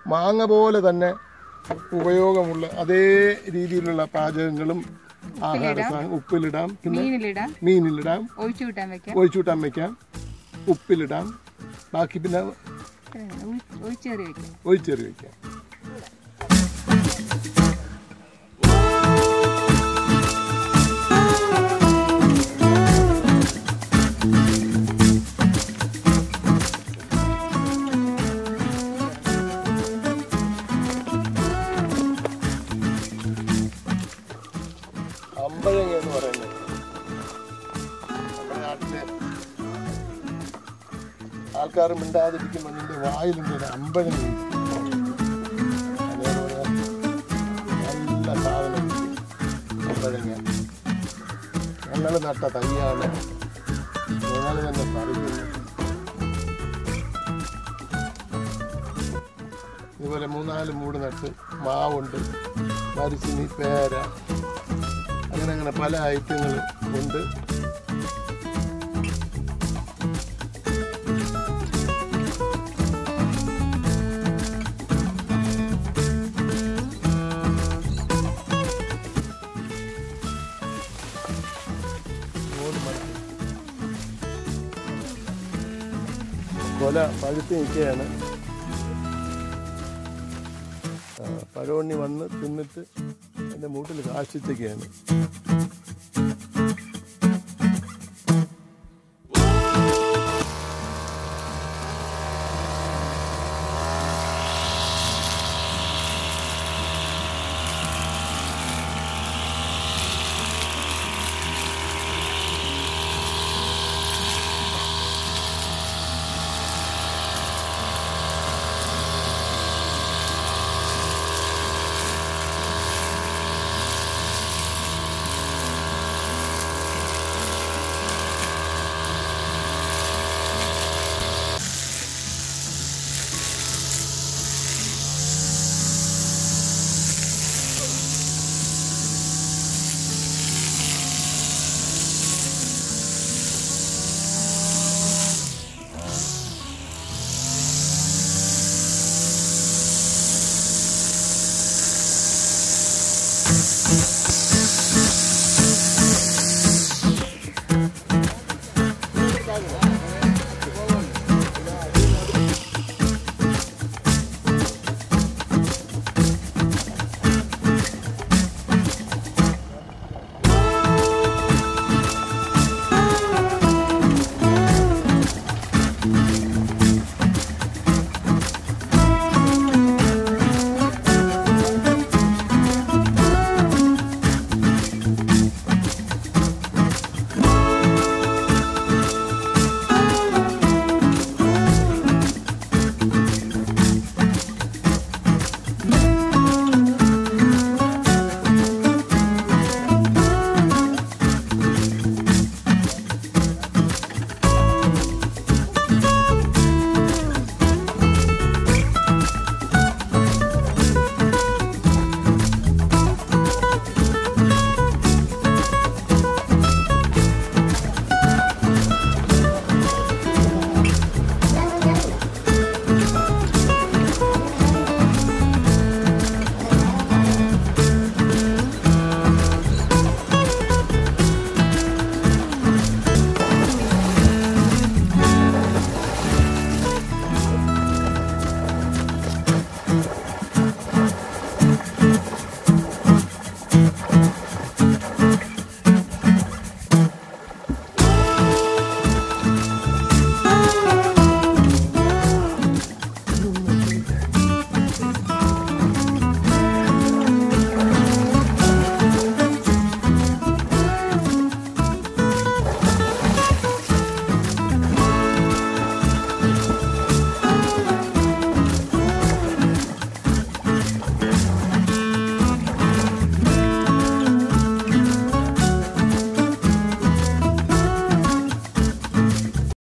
മാങ്ങ പോലെ തന്നെ ഉപയോഗമുള്ള അതേ രീതിയിലുള്ള പാചകങ്ങളും ആഹാര സാധനം ഉപ്പിലിടാം പിന്നെ മീനിലിടാം മീനിലിടാം ഒഴിച്ചു കിട്ടാൻ വെക്കാം ഒഴിച്ചുകൂട്ടാൻ വയ്ക്കാം ഉപ്പിലിടാം ബാക്കി പിന്നെ ഒഴിച്ചേറി വെക്കാം ഒഴിച്ചേറി വയ്ക്കാം അമ്പഴങ്ങ എന്ന് പറയുന്നത് നമ്മുടെ നാട്ടിലെ ആൾക്കാർ മിണ്ടാതിരിക്കുമ്പോൾ നിന്റെ വായിലുണ്ട് ഒരു അമ്പഴങ്ങ അതേപോലെ നല്ല സാധനം അമ്പഴങ്ങ ഞങ്ങൾ നട്ട തയ്യാണ് ഞങ്ങൾ തന്നെ പറിക്കുന്നു ഇതുപോലെ മൂന്നാല് മൂട് നട്ട് മാവുണ്ട് മരിച്ചിനി പേര അങ്ങനെ അങ്ങനെ പല ഐറ്റങ്ങൾ ഉണ്ട് മൂന്ന് മണിക്ക് കൊല പഴുത്ത് നിൽക്കുകയാണ് പഴവണ്ണി വന്ന് തിന്നിട്ട് എൻ്റെ മൂട്ടിൽ കാശിച്ചൊക്കെയാണ്